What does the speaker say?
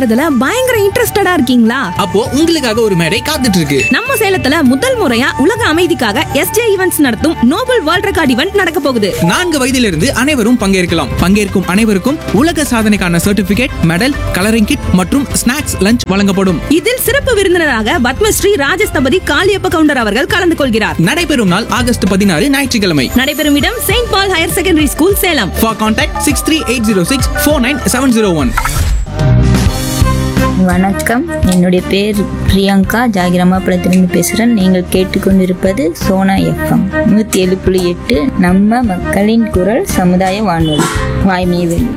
பண்றதுல பயங்கர இன்ட்ரெஸ்டடா இருக்கீங்களா அப்போ உங்களுக்காக ஒரு மேடை காத்துட்டு இருக்கு நம்ம சேலத்துல முதல் முறையா உலக அமைதிக்காக எஸ்ஜே ஈவென்ட்ஸ் நடத்தும் நோபல் வேர்ல்ட் ரெக்கார்ட் ஈவென்ட் நடக்க போகுது நான்கு வயதிலிருந்து அனைவரும் பங்கேற்கலாம் பங்கேற்கும் அனைவருக்கும் உலக சாதனைக்கான சர்டிபிகேட் மெடல் கலரிங் கிட் மற்றும் ஸ்நாக்ஸ் லஞ்ச் வழங்கப்படும் இதில் சிறப்பு விருந்தினராக பத்மஸ்ரீ ராஜஸ்தபதி காளியப்ப கவுண்டர் அவர்கள் கலந்து கொள்கிறார் நடைபெறும் நாள் ஆகஸ்ட் பதினாறு ஞாயிற்றுக்கிழமை நடைபெறும் இடம் Saint Paul higher secondary school Salem for contact six three eight zero six four nine seven zero one வணக்கம் என்னுடைய பேர் பிரியங்கா ஜாகிரமாபுரத்திலிருந்து பேசுகிறேன் நீங்கள் கேட்டுக்கொண்டிருப்பது சோனா எஃப்எம் நூற்றி ஏழு புள்ளி எட்டு நம்ம மக்களின் குரல் சமுதாய வானொலி வாய்மையை